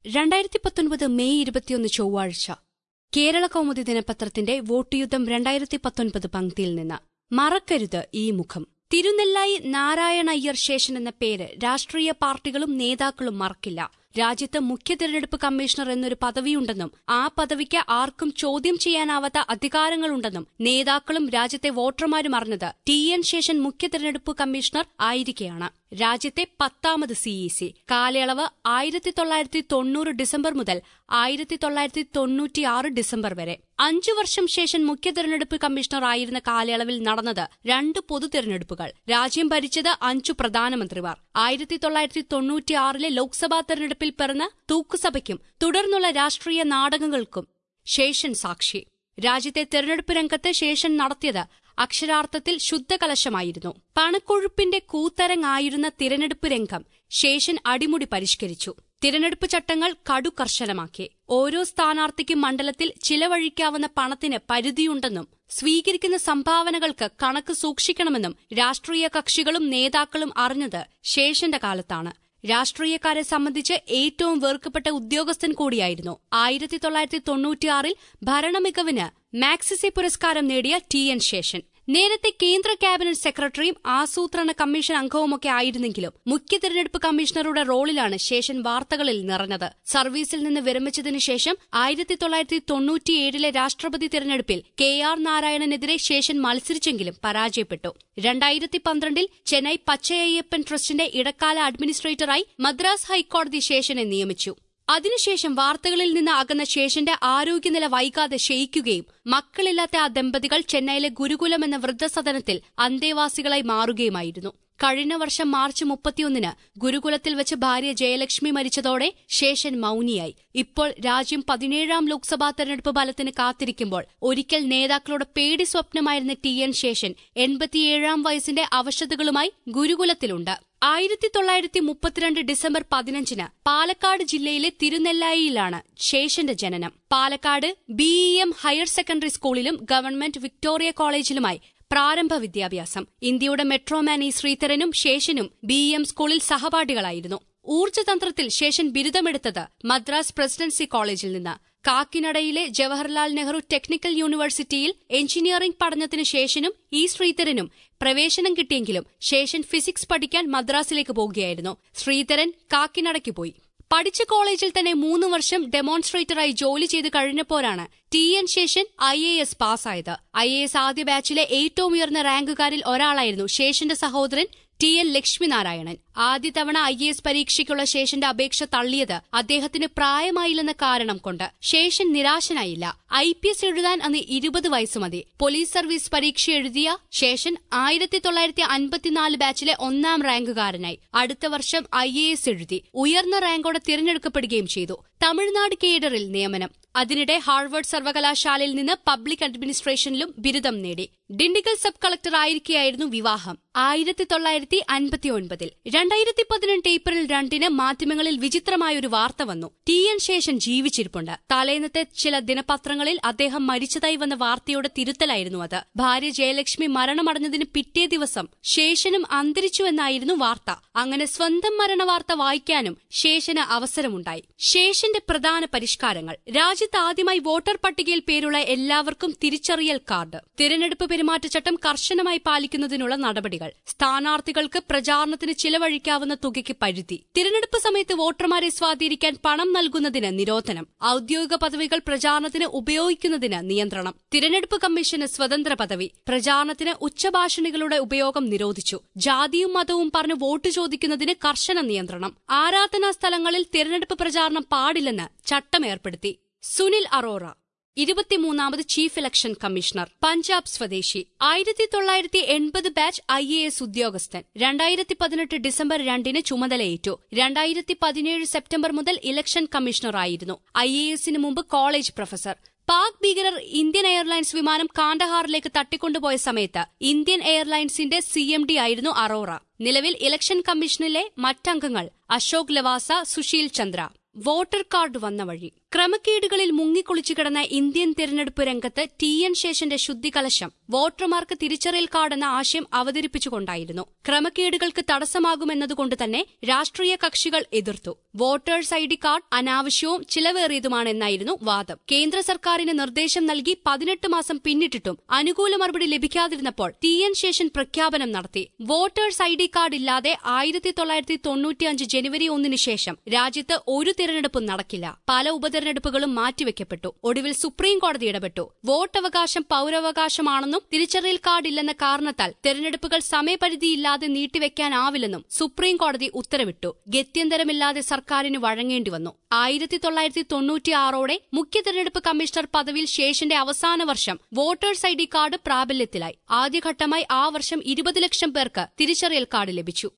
രണ്ടായിരത്തി പത്തൊൻപത് മെയ് ഇരുപത്തിയൊന്ന് ചൊവ്വാഴ്ച കേരള കൗമുദി ദിനപത്രത്തിന്റെ വോട്ട് യുദ്ധം രണ്ടായിരത്തി പത്തൊൻപത് പങ്ക്തിയിൽ നിന്ന് മറക്കരുത് ഈ മുഖം തിരുനെല്ലായി നാരായണ അയ്യർ ശേഷൻ എന്ന പേര് രാഷ്ട്രീയ പാർട്ടികളും നേതാക്കളും മറക്കില്ല രാജ്യത്ത് മുഖ്യ തിരഞ്ഞെടുപ്പ് കമ്മീഷണർ എന്നൊരു പദവിയുണ്ടെന്നും ആ പദവിക്ക് ആർക്കും ചോദ്യം ചെയ്യാനാവാത്ത അധികാരങ്ങളുണ്ടെന്നും നേതാക്കളും രാജ്യത്തെ വോട്ടർമാരും അറിഞ്ഞത് ടി എൻ ശേഷൻ മുഖ്യ തിരഞ്ഞെടുപ്പ് കമ്മീഷണർ ആയിരിക്കെയാണ് രാജ്യത്തെ പത്താമത് സിഇസി കാലയളവ് ആയിരത്തി തൊള്ളായിരത്തി തൊണ്ണൂറ് ഡിസംബർ മുതൽ ആയിരത്തി തൊള്ളായിരത്തി തൊണ്ണൂറ്റിയാറ് ഡിസംബർ വരെ അഞ്ചു വർഷം ശേഷം മുഖ്യ തെരഞ്ഞെടുപ്പ് കമ്മീഷണർ ആയിരുന്ന കാലയളവിൽ നടന്നത് രണ്ട് പൊതു തെരഞ്ഞെടുപ്പുകൾ രാജ്യം ഭരിച്ചത് അഞ്ചു പ്രധാനമന്ത്രിമാർ ആയിരത്തി തൊള്ളായിരത്തി തൊണ്ണൂറ്റിയാറിലെ ലോക്സഭാ തെരഞ്ഞെടുപ്പിൽ പിറന്ന തൂക്കുസഭയ്ക്കും തുടർന്നുള്ള രാഷ്ട്രീയ നാടകങ്ങൾക്കും ശേഷൻ സാക്ഷി രാജ്യത്തെ തെരഞ്ഞെടുപ്പ് രംഗത്ത് ശേഷൻ നടത്തിയത് അക്ഷരാർത്ഥത്തിൽ ശുദ്ധകലശമായിരുന്നു പണക്കൊഴുപ്പിന്റെ കൂത്തരങ്ങായിരുന്ന തിരഞ്ഞെടുപ്പ് രംഗം ശേഷൻ അടിമുടി പരിഷ്കരിച്ചു തിരഞ്ഞെടുപ്പ് ചട്ടങ്ങൾ കടു കർശനമാക്കി ഓരോ സ്ഥാനാർത്ഥിക്കും മണ്ഡലത്തിൽ ചിലവഴിക്കാവുന്ന പണത്തിന് പരിധിയുണ്ടെന്നും സ്വീകരിക്കുന്ന സംഭാവനകൾക്ക് കണക്ക് സൂക്ഷിക്കണമെന്നും രാഷ്ട്രീയ കക്ഷികളും നേതാക്കളും അറിഞ്ഞത് ശേഷന്റെ കാലത്താണ് രാഷ്ട്രീയക്കാരെ സംബന്ധിച്ച് ഏറ്റവും വെറുക്കപ്പെട്ട ഉദ്യോഗസ്ഥൻ കൂടിയായിരുന്നു ആയിരത്തി തൊള്ളായിരത്തി തൊണ്ണൂറ്റിയാറിൽ ഭരണമികവിന് മാക്സിസെ പുരസ്കാരം നേടിയ ടി എൻ ശേഷൻ നേരത്തെ കേന്ദ്ര ക്യാബിനറ്റ് സെക്രട്ടറിയും ആസൂത്രണ കമ്മീഷൻ അംഗവുമൊക്കെ ആയിരുന്നെങ്കിലും മുഖ്യ തെരഞ്ഞെടുപ്പ് കമ്മീഷണറുടെ റോളിലാണ് ശേഷൻ വാർത്തകളിൽ നിറഞ്ഞത് സർവീസിൽ നിന്ന് വിരമിച്ചതിനു ശേഷം ആയിരത്തി തൊള്ളായിരത്തി തൊണ്ണൂറ്റിയേഴിലെ രാഷ്ട്രപതി തെരഞ്ഞെടുപ്പിൽ കെ ആർ നാരായണനെതിരെ ശേഷൻ മത്സരിച്ചെങ്കിലും പരാജയപ്പെട്ടു രണ്ടായിരത്തി പന്ത്രണ്ടിൽ ചെന്നൈ പച്ചയയ്യപ്പൻ ട്രസ്റ്റിന്റെ ഇടക്കാല അഡ്മിനിസ്ട്രേറ്ററായി മദ്രാസ് ഹൈക്കോടതി ശേഷനെ നിയമിച്ചു അതിനുശേഷം വാർത്തകളിൽ നിന്ന് അകന്ന ശേഷന്റെ ആരോഗ്യനില വൈകാതെ ക്ഷയിക്കുകയും മക്കളില്ലാത്ത ആ ദമ്പതികൾ ചെന്നൈയിലെ ഗുരുകുലം എന്ന വൃദ്ധസദനത്തിൽ അന്തേവാസികളായി മാറുകയുമായിരുന്നു കഴിഞ്ഞ വർഷം മാർച്ച് മുപ്പത്തിയൊന്നിന് ഗുരുകുലത്തിൽ വെച്ച് ഭാര്യ ജയലക്ഷ്മി മരിച്ചതോടെ ശേഷൻ മൌനിയായി ഇപ്പോൾ രാജ്യം പതിനേഴാം ലോക്സഭാ തെരഞ്ഞെടുപ്പ് ഫലത്തിന് കാത്തിരിക്കുമ്പോൾ ഒരിക്കൽ നേതാക്കളുടെ പേടി സ്വപ്നമായിരുന്ന ടി എൻ ശേഷൻ എൺപത്തിയേഴാം വയസ്സിന്റെ അവശതകളുമായി ഗുരുകുലത്തിലുണ്ട് ആയിരത്തി തൊള്ളായിരത്തി മുപ്പത്തിരണ്ട് ഡിസംബർ പതിനഞ്ചിന് പാലക്കാട് ജില്ലയിലെ തിരുനെല്ലായിയിലാണ് ശേഷന്റെ ജനനം പാലക്കാട് ബിഇഎം ഹയർ സെക്കൻഡറി സ്കൂളിലും ഗവൺമെന്റ് വിക്ടോറിയ കോളേജിലുമായി പ്രാരംഭ വിദ്യാഭ്യാസം ഇന്ത്യയുടെ മെട്രോമാൻ ഇ ശ്രീധരനും ശേഷനും ബിഇഎം സ്കൂളിൽ സഹപാഠികളായിരുന്നു ഊർജ്ജതന്ത്രത്തിൽ ശേഷൻ ബിരുദമെടുത്തത് മദ്രാസ് പ്രസിഡൻസി കോളേജിൽ നിന്ന് കാക്കിനടയിലെ ജവഹർലാൽ നെഹ്റു ടെക്നിക്കൽ യൂണിവേഴ്സിറ്റിയിൽ എഞ്ചിനീയറിംഗ് പഠനത്തിന് ശേഷനും ഇ ശ്രീധരനും പ്രവേശനം കിട്ടിയെങ്കിലും ശേഷൻ ഫിസിക്സ് പഠിക്കാൻ മദ്രാസിലേക്ക് പോകുകയായിരുന്നു ശ്രീധരൻ കാക്കിനടയ്ക്ക് പോയി പഠിച്ച കോളേജിൽ തന്നെ മൂന്ന് വർഷം ഡെമോൺസ്ട്രേറ്ററായി ജോലി ചെയ്ത് കഴിഞ്ഞപ്പോഴാണ് T N Seshan I A S പാസ്സായത് ഐ എ എസ് ആദ്യ ബാച്ചിലെ ഏറ്റവും ഉയർന്ന റാങ്കുകാരിൽ ഒരാളായിരുന്നു ശേഷന്റെ സഹോദരൻ ടി എൻ ലക്ഷ്മിനാരായണൻ ആദ്യ തവണ ഐ എ എസ് പരീക്ഷയ്ക്കുള്ള ശേഷന്റെ അപേക്ഷ തള്ളിയത് അദ്ദേഹത്തിന് പ്രായമായില്ലെന്ന കാരണം കൊണ്ട് ശേഷൻ നിരാശനായില്ല ഐ പി എസ് എഴുതാൻ അന്ന് ഇരുപത് വയസ്സ് മതി പോലീസ് സർവീസ് പരീക്ഷ എഴുതിയ ശേഷൻ ആയിരത്തി തൊള്ളായിരത്തി അൻപത്തിനാല് ബാച്ചിലെ ഒന്നാം റാങ്കുകാരനായി അടുത്ത വർഷം ഐ എ എസ് എഴുതി ഉയർന്ന റാങ്കോടെ തിരഞ്ഞെടുക്കപ്പെടുകയും ചെയ്തു തമിഴ്നാട് കേഡറിൽ നിയമനം അതിനിടെ ഹാർവർഡ് സർവകലാശാലയിൽ നിന്ന് പബ്ലിക് അഡ്മിനിസ്ട്രേഷനിലും ബിരുദം നേടി ഡിണ്ടിഗൽ സബ് കളക്ടർ ആയിരിക്കെയായിരുന്നു വിവാഹം ആയിരത്തി തൊള്ളായിരത്തി അൻപത്തിയൊൻപതിൽ രണ്ടായിരത്തി പതിനെട്ട് ഏപ്രിൽ രണ്ടിന് മാധ്യമങ്ങളിൽ വിചിത്രമായൊരു വാർത്ത വന്നു ടി എൻ ശേഷൻ ജീവിച്ചിരിപ്പുണ്ട് തലേന്നത്തെ ചില ദിനപത്രങ്ങളിൽ അദ്ദേഹം മരിച്ചതായി വന്ന വാർത്തയുടെ തിരുത്തലായിരുന്നു അത് ഭാര്യ ജയലക്ഷ്മി മരണമടഞ്ഞതിന് പിറ്റേ ദിവസം ശേഷനും അന്തരിച്ചുവെന്നായിരുന്നു വാർത്ത അങ്ങനെ സ്വന്തം മരണവാർത്ത വായിക്കാനും ശേഷന് അവസരമുണ്ടായി ശേഷന്റെ പ്രധാന പരിഷ്കാരങ്ങൾ രാജ്യത്ത് ആദ്യമായി വോട്ടർ പട്ടികയിൽ പേരുള്ള എല്ലാവർക്കും തിരിച്ചറിയൽ കാർഡ് തിരഞ്ഞെടുപ്പ് പെരുമാറ്റച്ചട്ടം കർശനമായി പാലിക്കുന്നതിനുള്ള നടപടികൾ സ്ഥാനാർത്ഥികൾക്ക് പ്രചാരണത്തിന് ചിലവഴിക്കാവുന്ന തുകയ്ക്ക് പരിധി തിരഞ്ഞെടുപ്പ് സമയത്ത് വോട്ടർമാരെ സ്വാധീനിക്കാൻ പണം നൽകുന്നതിന് നിരോധനം ഔദ്യോഗിക പദവികൾ പ്രചാരണത്തിന് ഉപയോഗിക്കുന്നതിന് നിയന്ത്രണം തിരഞ്ഞെടുപ്പ് കമ്മീഷന് സ്വതന്ത്ര പദവി പ്രചാരണത്തിന് ഉച്ചഭാഷണികളുടെ ഉപയോഗം നിരോധിച്ചു ജാതിയും മതവും പറഞ്ഞ് വോട്ട് ചോദിക്കുന്നതിന് കർശന നിയന്ത്രണം ആരാധനാ സ്ഥലങ്ങളിൽ തിരഞ്ഞെടുപ്പ് പ്രചാരണം പാടില്ലെന്ന് ചട്ടം ഏർപ്പെടുത്തി സുനിൽ അറോറ ഇരുപത്തിമൂന്നാമത് ചീഫ് ഇലക്ഷൻ കമ്മീഷണർ പഞ്ചാബ് സ്വദേശി ആയിരത്തി തൊള്ളായിരത്തി എൺപത് ബാച്ച് ഐ എ എസ് ഉദ്യോഗസ്ഥൻ രണ്ടായിരത്തി പതിനെട്ട് ഡിസംബർ രണ്ടിന് ചുമതലയേറ്റു രണ്ടായിരത്തി പതിനേഴ് സെപ്റ്റംബർ മുതൽ ഇലക്ഷൻ കമ്മീഷണറായിരുന്നു ഐ എ എസിന് മുമ്പ് കോളേജ് പ്രൊഫസർ പാക് ഭീകരർ ഇന്ത്യൻ എയർലൈൻസ് വിമാനം കാണ്ടഹാറിലേക്ക് തട്ടിക്കൊണ്ടുപോയ സമയത്ത് ഇന്ത്യൻ എയർലൈൻസിന്റെ സി എം ഡി ആയിരുന്നു അറോറ നിലവിൽ ഇലക്ഷൻ കമ്മീഷനിലെ മറ്റംഗങ്ങൾ അശോക് ലവാസ സുശീൽ ചന്ദ്ര വോട്ടർ കാർഡ് വന്ന വഴി ക്രമക്കേടുകളിൽ മുങ്ങിക്കുളിച്ചു കിടന്ന ഇന്ത്യൻ തെരഞ്ഞെടുപ്പ് രംഗത്ത് ടി എൻ ശേഷന്റെ ശുദ്ധികലശം വോട്ടർമാർക്ക് തിരിച്ചറിയൽ കാർഡ് എന്ന ആശയം അവതരിപ്പിച്ചുകൊണ്ടായിരുന്നു ക്രമക്കേടുകൾക്ക് തടസ്സമാകുമെന്നതുകൊണ്ട് തന്നെ രാഷ്ട്രീയ കക്ഷികൾ എതിർത്തു വോട്ടേഴ്സ് ഐ ഡി കാർഡ് അനാവശ്യവും ചിലവേറിയതുമാണെന്നായിരുന്നു വാദം കേന്ദ്ര സർക്കാരിന് നിർദ്ദേശം നൽകി പതിനെട്ട് മാസം പിന്നിട്ടിട്ടും അനുകൂല മറുപടി ലഭിക്കാതിരുന്നപ്പോൾ ടി എൻ ശേഷൻ പ്രഖ്യാപനം നടത്തി വോട്ടേഴ്സ് ഐ ഡി കാർഡ് ഇല്ലാതെ ആയിരത്തി തൊള്ളായിരത്തി തൊണ്ണൂറ്റിയഞ്ച് ജനുവരി ഒന്നിന് ശേഷം രാജ്യത്ത് ഒരു തിരഞ്ഞെടുപ്പും നടക്കില്ല പല ഉപതെരഞ്ഞെടുപ്പുകളും മാറ്റിവെക്കപ്പെട്ടു ഒടുവിൽ സുപ്രീം കോടതി ഇടപെട്ടു വോട്ടവകാശം പൌരാവകാശമാണെന്നും തിരിച്ചറിയൽ കാർഡ് ഇല്ലെന്ന കാരണത്താൽ തെരഞ്ഞെടുപ്പുകൾ സമയപരിധിയില്ലാതെ നീട്ടിവെക്കാനാവില്ലെന്നും സുപ്രീം കോടതി ഉത്തരവിട്ടു ഗത്യന്തരമില്ലാതെ സർക്കാരിന് വഴങ്ങേണ്ടി വന്നു ആയിരത്തി തൊള്ളായിരത്തി തൊണ്ണൂറ്റിയാറോടെ മുഖ്യ തെരഞ്ഞെടുപ്പ് കമ്മീഷണർ പദവിയിൽ ശേഷന്റെ അവസാന വർഷം വോട്ടേഴ്സ് ഐ ഡി കാർഡ് പ്രാബല്യത്തിലായി ആദ്യഘട്ടമായി ആ വർഷം ഇരുപത് ലക്ഷം പേർക്ക് തിരിച്ചറിയൽ കാർഡ് ലഭിച്ചു